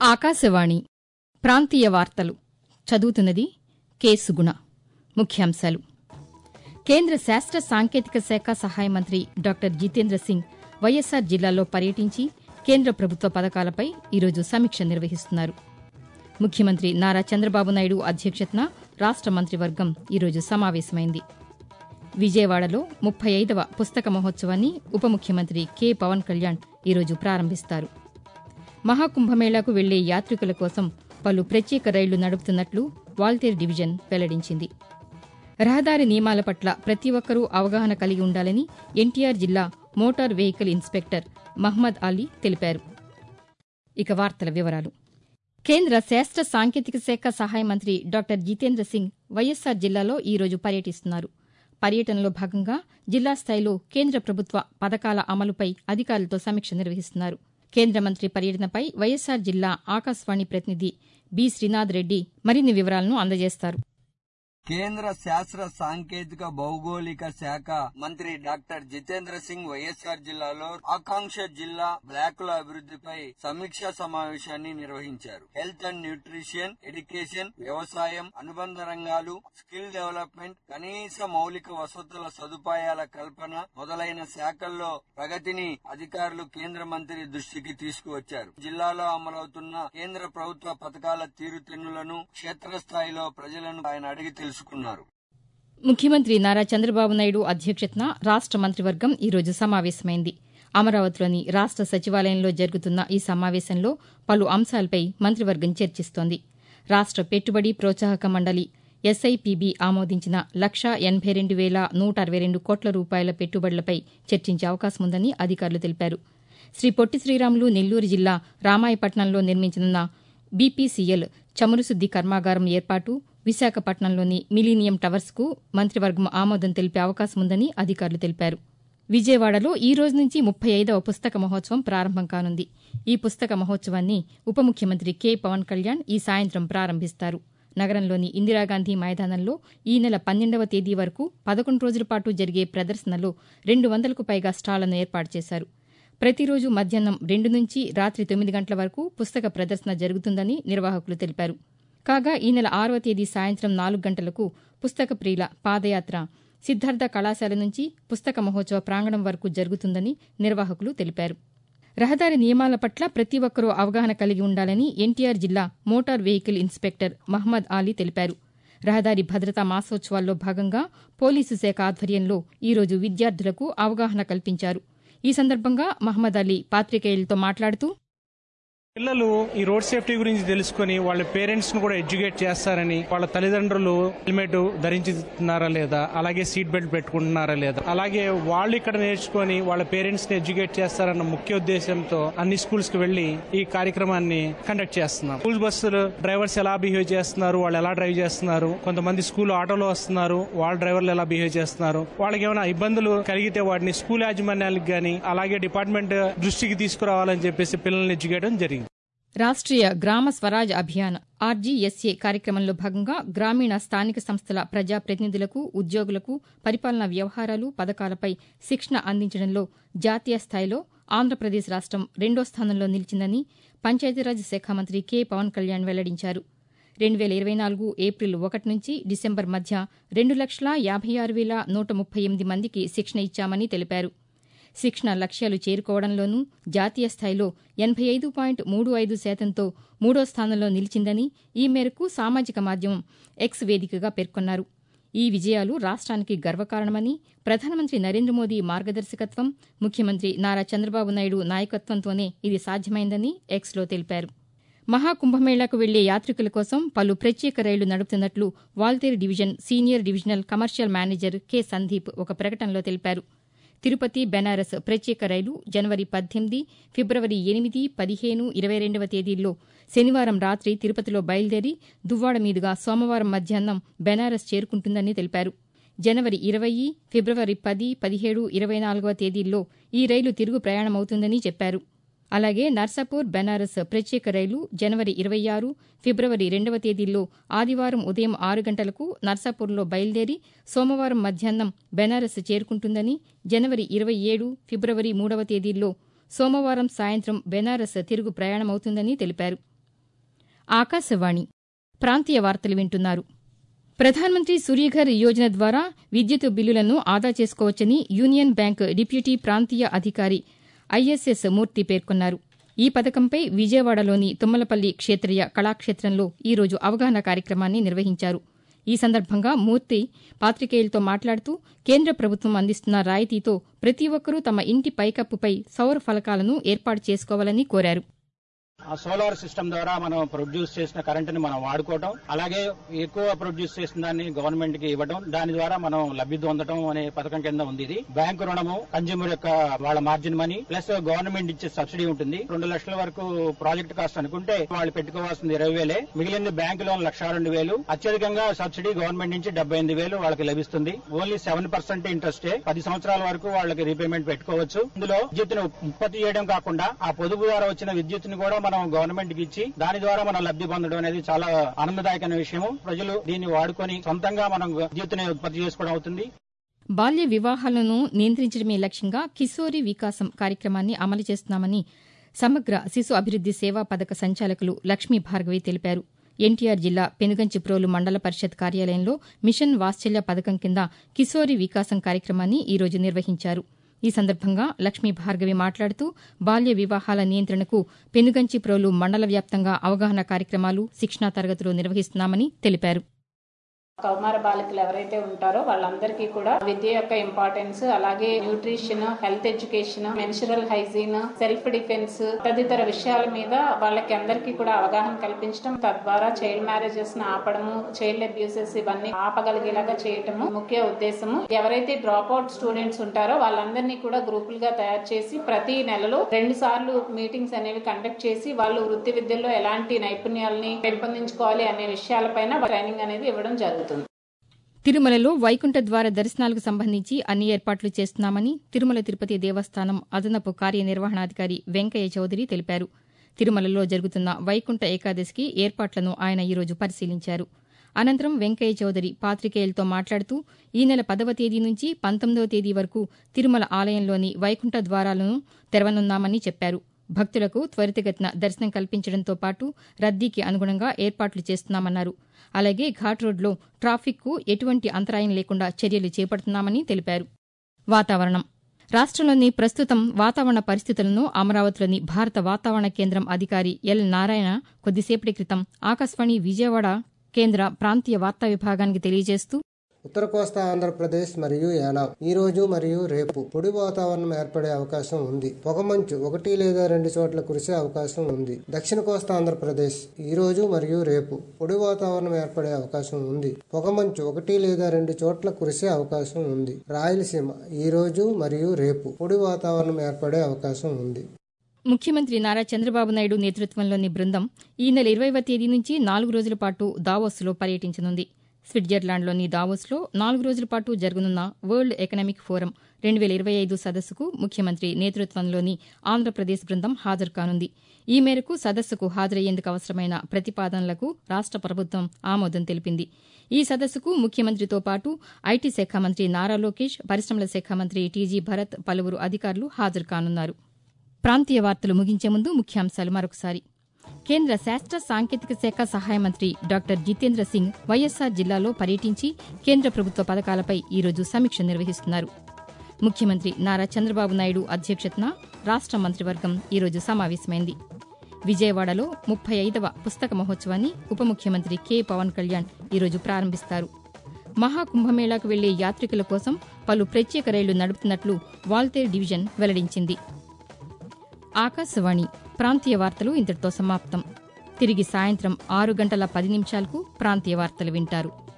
ఆకాశవాణి ప్రాంతీయ వార్తలు చదువుతున్నది కె సుగుణ ముఖ్యాంశాలు కేంద్ర శాస్త్ర సాంకేతిక శాఖ సహాయ మంత్రి డాక్టర్ జితేంద్ర సింగ్ వైఎస్సార్ జిల్లాలో పర్యటించి కేంద్ర ప్రభుత్వ పథకాలపై ఈరోజు సమీక్ష నిర్వహిస్తున్నారు ముఖ్యమంత్రి నారా చంద్రబాబు నాయుడు అధ్యక్షతన రాష్ట మంత్రివర్గం ఈరోజు సమావేశమైంది విజయవాడలో ముప్పై ఐదవ పుస్తక మహోత్సవాన్ని ఉప ముఖ్యమంత్రి కె పవన్ కళ్యాణ్ ఈరోజు ప్రారంభిస్తారు మహాకుంభమేళాకు వెళ్లే యాత్రికుల కోసం పలు ప్రత్యేక రైళ్లు నడుపుతున్నట్లు వాల్తేరు డివిజన్ వెల్లడించింది రహదారి నియమాల పట్ల ప్రతి ఒక్కరూ అవగాహన కలిగి ఉండాలని ఎన్టీఆర్ జిల్లా motor vehicle inspector Mohammed Ali తెలిపారు ఇక వార్తల వివరాలు కేంద్ర శాస్త్ర సాంకేతిక శాఖ సహాయ మంత్రి డాక్టర్ జితేంద్ర సింగ్ వైఎస్సార్ జిల్లాలో ఈరోజు పర్యటిస్తున్నారు పర్యటనలో భాగంగా జిల్లా స్థాయిలో కేంద్ర ప్రభుత్వ పథకాల అమలుపై అధికారులతో సమీక్ష నిర్వహిస్తున్నారు కేంద్ర మంత్రి పర్యటనపై వైఎస్సార్ జిల్లా ఆకాశవాణి ప్రతినిధి బి శ్రీనాథ్ రెడ్డి మరిన్ని వివరాలను అందజేస్తారు కేంద్ర శాస్త్ర సాంకేతిక భౌగోళిక శాఖ మంత్రి డాక్టర్ జితేంద్ర సింగ్ వైఎస్ఆర్ జిల్లాలో ఆకాంక్ష జిల్లా బ్లాకుల అభివృద్ధిపై సమీక్షా సమావేశాన్ని నిర్వహించారు హెల్త్ అండ్ న్యూట్రిషన్ ఎడ్యుకేషన్ వ్యవసాయం అనుబంధ రంగాలు స్కిల్ డెవలప్మెంట్ కనీస మౌలిక వసతుల సదుపాయాల కల్పన మొదలైన శాఖల్లో ప్రగతిని అధికారులు కేంద్ర మంత్రి దృష్టికి తీసుకువచ్చారు జిల్లాలో అమలవుతున్న కేంద్ర ప్రభుత్వ పథకాల తీరుతెన్నులను క్షేత్రస్థాయిలో ప్రజలను ఆయన అడిగి తెలుసుకున్నారు ముఖ్యమంత్రి నారా చంద్రబాబు నాయుడు అధ్యక్షతన రాష్ట మంత్రివర్గం ఈరోజు సమావేశమైంది అమరావతిలోని రాష్ట సచివాలయంలో జరుగుతున్న ఈ సమావేశంలో పలు అంశాలపై మంత్రివర్గం చర్చిస్తోంది రాష్ట పెట్టుబడి ప్రోత్సాహక మండలి ఎస్ఐపిబి ఆమోదించిన లక్షా ఎనబై రెండు వేల నూట అరవై రెండు కోట్ల రూపాయల పెట్టుబడులపై చర్చించే అవకాశం ఉందని అధికారులు తెలిపారు శ్రీ పొట్టి శ్రీరాములు నెల్లూరు జిల్లా రామాయపట్నంలో నిర్మించనున్న బీపీసీఎల్ చమురు శుద్ది కర్మాగారం ఏర్పాటు విశాఖపట్నంలోని మిలీనియం టవర్స్కు మంత్రివర్గం ఆమోదం తెలిపే అవకాశం ఉందని అధికారులు తెలిపారు విజయవాడలో ఈ రోజు నుంచి ముప్పై ఐదవ పుస్తక మహోత్సవం ప్రారంభం కానుంది ఈ పుస్తక మహోత్సవాన్ని ఉప ముఖ్యమంత్రి కె పవన్ కళ్యాణ్ ఈ సాయంత్రం ప్రారంభిస్తారు నగరంలోని ఇందిరాగాంధీ మైదానంలో ఈ నెల పన్నెండవ తేదీ వరకు పదకొండు రోజుల పాటు జరిగే ప్రదర్శనలో రెండు వందలకు పైగా స్టాళ్లను ఏర్పాటు చేశారు ప్రతిరోజు మధ్యాహ్నం రెండు నుంచి రాత్రి తొమ్మిది గంటల వరకు పుస్తక ప్రదర్శన జరుగుతుందని నిర్వాహకులు తెలిపారు కాగా ఈ నెల ఆరవ తేదీ సాయంత్రం నాలుగు గంటలకు పుస్తక ప్రియుల పాదయాత్ర సిద్ధార్థ కళాశాల నుంచి పుస్తక మహోత్సవ ప్రాంగణం వరకు జరుగుతుందని నిర్వాహకులు తెలిపారు రహదారి నియమాల పట్ల ప్రతి ఒక్కరూ అవగాహన కలిగి ఉండాలని ఎన్టీఆర్ జిల్లా motor vehicle inspector Mohammed Ali తెలిపారు రహదారి భద్రతా మాసోత్సవాల్లో భాగంగా పోలీసు శాఖ ఆధ్వర్యంలో ఈరోజు విద్యార్థులకు అవగాహన కల్పించారు ఈ సందర్భంగా మహ్మద్ అలీ పాతికేయులతో మాట్లాడుతూ పిల్లలు ఈ రోడ్ సేఫ్టీ గురించి తెలుసుకుని వాళ్ళ పేరెంట్స్ ను కూడా ఎడ్యుకేట్ చేస్తారని వాళ్ళ తల్లిదండ్రులు హెల్మెట్ ధరించుతున్నారా లేదా అలాగే సీట్ బెల్ట్ పెట్టుకుంటున్నారా లేదా అలాగే వాళ్ళు ఇక్కడ నేర్చుకొని వాళ్ళ పేరెంట్స్ ని ఎడ్యుకేట్ చేస్తారన్న ముఖ్య ఉద్దేశంతో అన్ని స్కూల్స్ కి వెళ్లి ఈ కార్యక్రమాన్ని కండక్ట్ చేస్తున్నాం స్కూల్ బస్సులు డ్రైవర్స్ ఎలా బిహేవ్ చేస్తున్నారు వాళ్ళు ఎలా డ్రైవ్ చేస్తున్నారు కొంతమంది స్కూల్ ఆటోలో వస్తున్నారు వాళ్ళ డ్రైవర్లు ఎలా బిహేవ్ చేస్తున్నారు వాళ్ళకి ఏమైనా ఇబ్బందులు కలిగితే వాటిని స్కూల్ యాజమాన్యాలకు గానీ అలాగే డిపార్ట్మెంట్ దృష్టికి తీసుకురావాలని చెప్పేసి పిల్లల్ని ఎడ్యుకేట్ జరిగింది రాష్ట్రీయ గ్రామ స్వరాజ్ అభియాన్ ఆర్జీఎస్ఏ కార్యక్రమంలో భాగంగా గ్రామీణ స్థానిక సంస్థల ప్రజాప్రతినిధులకు ఉద్యోగులకు పరిపాలనా వ్యవహారాలు పథకాలపై శిక్షణ అందించడంలో జాతీయ స్థాయిలో ఆంధ్రప్రదేశ్ రాష్టం రెండో స్థానంలో నిలిచిందని పంచాయతీరాజ్ శాఖ మంత్రి కె పవన్ కళ్యాణ్ వెల్లడించారు రెండు వేల ఇరవై నాలుగు ఏప్రిల్ ఒకటి నుంచి డిసెంబర్ మధ్య రెండు లక్షల యాభై ఆరు వేల నూట ముప్పై ఎనిమిది మందికి శిక్షణ ఇచ్చామని తెలిపారు శిక్షణ లక్ష్యాలు చేరుకోవడంలోనూ జాతీయ స్థాయిలో ఎనబై ఐదు పాయింట్ మూడు ఐదు శాతంతో మూడో స్థానంలో నిలిచిందని ఈ మేరకు సామాజిక మాధ్యమం ఎక్స్ వేదికగా పేర్కొన్నారు ఈ విజయాలు రాష్ట్రానికి గర్వకారణమని ప్రధానమంత్రి నరేంద్ర మోదీ మార్గదర్శకత్వం ముఖ్యమంత్రి నారా చంద్రబాబు నాయుడు నాయకత్వంతోనే ఇది సాధ్యమైందని ఎక్స్లో తెలిపారు మహాకుంభమేళాకు వెళ్లే యాత్రికుల కోసం పలు ప్రత్యేక రైళ్లు నడుపుతున్నట్లు Waltair division senior divisional commercial manager K Sandeep ఒక ప్రకటనలో తెలిపారు తిరుపతి బెనారస్ ప్రత్యేక రైలు జనవరి పద్దెనిమిది ఫిబ్రవరి ఎనిమిది పదిహేను ఇరవై రెండవ తేదీల్లో శనివారం రాత్రి తిరుపతిలో బయలుదేరి దువ్వాడ మీదుగా సోమవారం మధ్యాహ్నం బెనారస్ చేరుకుంటుందని తెలిపారు జనవరి ఇరవై ఫిబ్రవరి పది పదిహేడు ఇరవై నాలుగవ తేదీల్లో ఈ రైలు తిరుగు ప్రయాణమవుతుందని చెప్పారు అలాగే నర్సాపూర్ బెనారస్ ప్రత్యేక రైలు జనవరి ఇరవై ఆరు ఫిబ్రవరి రెండవ తేదీల్లో ఆదివారం ఉదయం ఆరు గంటలకు నర్సాపూర్లో బయలుదేరి సోమవారం మధ్యాహ్నం బెనారస్ చేరుకుంటుందని జనవరి ఇరవై ఏడు ఫిబ్రవరి మూడవ తేదీల్లో సోమవారం సాయంత్రం బెనారస్ తిరుగు ప్రయాణమవుతుందని తెలిపారు ఆకాశవాణి ప్రాంతీయ వార్తలు వింటున్నారు ప్రధానమంత్రి సూర్యఘర్ యోజన ద్వారా విద్యుత్ బిల్లులను ఆదా చేసుకోవచ్చని యూనియన్ బ్యాంక్ డిప్యూటీ ప్రాంతీయ అధికారి ఐఎస్ఎస్ మూర్తి పేర్కొన్నారు ఈ పథకంపై విజయవాడలోని తుమ్మలపల్లి క్షేత్రీయ కళాక్షేత్రంలో ఈరోజు అవగాహన కార్యక్రమాన్ని నిర్వహించారు ఈ సందర్భంగా మూర్తి పాతికేయులతో మాట్లాడుతూ కేంద్ర ప్రభుత్వం అందిస్తున్న రాయితీతో ప్రతి ఒక్కరూ తమ ఇంటి పైకప్పుపై సౌర ఫలకాలను ఏర్పాటు చేసుకోవాలని కోరారు ఆ సోలార్ సిస్టమ్ ద్వారా మనం ప్రొడ్యూస్ చేసిన కరెంటుని మనం వాడుకోవటం అలాగే ఎక్కువ ప్రొడ్యూస్ చేసిన దాన్ని గవర్నమెంట్ కి ఇవ్వడం దాని ద్వారా మనం లబ్ధి పొందడం అనే పథకం కింద ఉంది ఇది బ్యాంకు రుణము కన్జ్యూమర్ యొక్క వాళ్ళ మార్జిన్ మనీ ప్లస్ గవర్నమెంట్ ఇచ్చే సబ్సిడీ ఉంటుంది రెండు లక్షల వరకు ప్రాజెక్ట్ కాస్ట్ అనుకుంటే వాళ్ళు పెట్టుకోవాల్సింది ఇరవై వేలే మిగిలింది బ్యాంకు లోన్ లక్ష రెండు వేలు అత్యధికంగా సబ్సిడీ గవర్నమెంట్ నుంచి డెబ్బై ఎనిమిది వేలు వాళ్ళకి లభిస్తుంది ఓన్లీ సెవెన్ పర్సెంట్ ఇంట్రెస్టే పది సంవత్సరాల వరకు వాళ్ళకి రీపేమెంట్ పెట్టుకోవచ్చు ఇందులో విద్యుత్తును ఉత్పత్తి చేయడం కాకుండా ఆ పొదుపు ద్వారా వచ్చిన విద్యుత్తుని కూడా మనం గవర్నమెంట్ కి ఇచ్చి దాని ద్వారా మనం లబ్ధి పొందడం అనేది చాలా ఆనందదాయకమైన విషయం ప్రజలు దీన్ని వాడుకొని సొంతంగా మనం విద్యుత్తుని ఉత్పత్తి చేసుకోవడం అవుతుంది బాల్య వివాహాలను నియంత్రించడమే లక్ష్యంగా కిశోరి వికాసం కార్యక్రమాన్ని అమలు చేస్తున్నామని సమగ్ర శిశు అభివృద్ది సేవా పథక సంచాలకులు లక్ష్మీ భార్గవి తెలిపారు ఎన్టీఆర్ జిల్లా పెనుగంచిప్రోలు మండల పరిషత్ కార్యాలయంలో మిషన్ వాత్సల్య పథకం కింద కిశోరి వికాసం కార్యక్రమాన్ని ఈరోజు నిర్వహించారు ఈ సందర్భంగా లక్ష్మీ భార్గవి మాట్లాడుతూ బాల్య వివాహాల నియంత్రణకు పెనుగంచిప్రోలు మండల వ్యాప్తంగా అవగాహన కార్యక్రమాలు శిక్షణా తరగతులు నిర్వహిస్తున్నామని తెలిపారు కౌమార బాలికలు ఎవరైతే ఉంటారో వాళ్ళందరికీ కూడా విద్య యొక్క ఇంపార్టెన్స్ అలాగే nutrition health education menstrual hygiene self defence తదితర విషయాల మీద వాళ్ళకి అందరికీ కూడా అవగాహన కల్పించడం తద్వారా చైల్డ్ మ్యారేజెస్ ని ఆపడము చైల్డ్ అబ్యూసెస్ ఇవన్నీ ఆపగలిగేలాగా చేయటము ముఖ్య ఉద్దేశము ఎవరైతే డ్రాప్ అవుట్ స్టూడెంట్స్ ఉంటారో వాళ్ళందరినీ కూడా గ్రూపులుగా తయారు చేసి ప్రతి నెలలో రెండు సార్లు మీటింగ్స్ అనేవి కండక్ట్ చేసి వాళ్ళు వృత్తి విద్యలో ఎలాంటి నైపుణ్యాలని పెంపొందించుకోవాలి అనే విషయాలపైన ట్రైనింగ్ అనేది ఇవ్వడం జరుగుతుంది తిరుమలలో వైకుంఠ ద్వార దర్శనాలకు సంబంధించి అన్ని ఏర్పాట్లు చేస్తున్నామని తిరుమల తిరుపతి దేవస్థానం అదనపు కార్యనిర్వహణాధికారి వెంకయ్య చౌదరి తెలిపారు తిరుమలలో జరుగుతున్న వైకుంఠ ఏకాదశికి ఏర్పాట్లను ఆయన ఈరోజు పరిశీలించారు అనంతరం వెంకయ్య చౌదరి పాతికేయులతో మాట్లాడుతూ ఈ నెల పదవ తేదీ నుంచి పంతొమ్మిదవ తేదీ వరకు తిరుమల ఆలయంలోని వైకుంఠ ద్వారాలను తెరవనున్నామని చెప్పారు భక్తులకు త్వరితగతిన దర్శనం కల్పించడంతో పాటు రద్దీకి అనుగుణంగా ఏర్పాట్లు చేస్తున్నామన్నారు అలాగే ఘాట్ రోడ్లో ట్రాఫిక్కు ఎటువంటి అంతరాయం లేకుండా చర్యలు చేపడుతున్నామని తెలిపారు వాతావరణం రాష్టంలోని ప్రస్తుతం వాతావరణ పరిస్థితులను అమరావతిలోని భారత వాతావరణ కేంద్రం అధికారి ఎల్ నారాయణ కొద్దిసేపటి క్రితం ఆకాశవాణి విజయవాడ కేంద్ర ప్రాంతీయ వార్తా విభాగానికి తెలియజేస్తూ ఉత్తర కోస్తా ఆంధ్రప్రదేశ్ మరియు యానాం ఈ రోజు మరియు రేపు పొడి వాతావరణం ఏర్పడే అవకాశం ఉంది పొగమంచు ఒకటి లేదా రెండు చోట్ల కురిసే అవకాశం ఉంది దక్షిణ కోస్తా ఆంధ్రప్రదేశ్ ఈ రోజు మరియు రేపు పొడి వాతావరణం ఏర్పడే అవకాశం ఉంది పొగమంచు ఒకటి లేదా రెండు చోట్ల కురిసే అవకాశం ఉంది రాయలసీమ ఈ రోజు మరియు రేపు పొడి వాతావరణం ఏర్పడే అవకాశం ఉంది ముఖ్యమంత్రి నారా చంద్రబాబు నాయుడు నేతృత్వంలోని బృందం ఈ నెల ఇరవైవ తేదీ నుంచి నాలుగు రోజుల పాటు దావోస్లో పర్యటించనుంది స్విట్జర్లాండ్లోని దావోస్లో నాలుగు రోజుల పాటు జరగనున్న వరల్డ్ ఎకనామిక్ ఫోరం రెండు వేల ఇరవై ఐదు సదస్సుకు ముఖ్యమంత్రి నేతృత్వంలోని ఆంధ్రప్రదేశ్ బృందం హాజరు కానుంది ఈ మేరకు సదస్సుకు హాజరయ్యేందుకు అవసరమైన ప్రతిపాదనలకు రాష్ట ప్రభుత్వం ఆమోదం తెలిపింది ఈ సదస్సుకు ముఖ్యమంత్రితో పాటు ఐటీ శాఖ మంత్రి నారా లోకేష్ పరిశ్రమల శాఖ మంత్రి టీజీ భరత్ పలువురు అధికారులు హాజరు కానున్నారు ప్రాంతీయ వార్తలు ముగించే ముందు ముఖ్యాంశాలు మరొకసారి కేంద్ర శాస్త్ర సాంకేతిక శాఖ సహాయ మంత్రి డాక్టర్ జితేంద్ర సింగ్ వైఎస్సార్ జిల్లాలో పర్యటించి కేంద్ర ప్రభుత్వ పథకాలపై ఈరోజు సమీక్ష నిర్వహిస్తున్నారు ముఖ్యమంత్రి నారా చంద్రబాబు నాయుడు అధ్యక్షతన రాష్ట మంత్రివర్గం ఈరోజు సమావేశమైంది విజయవాడలో ముప్పై ఐదవ పుస్తక మహోత్సవాన్ని ఉప ముఖ్యమంత్రి కె పవన్ కళ్యాణ్ ఈరోజు ప్రారంభిస్తారు మహాకుంభమేళాకు వెళ్లే యాత్రికుల కోసం పలు ప్రత్యేక రైళ్లు నడుపుతున్నట్లు వాల్తేర్ డివిజన్ వెల్లడించింది ఆకాశవాణి ప్రాంతీయ వార్తలు ఇంతటితో సమాప్తం తిరిగి సాయంత్రం ఆరు గంటల పది నిమిషాలకు ప్రాంతీయ వార్తలు వింటారు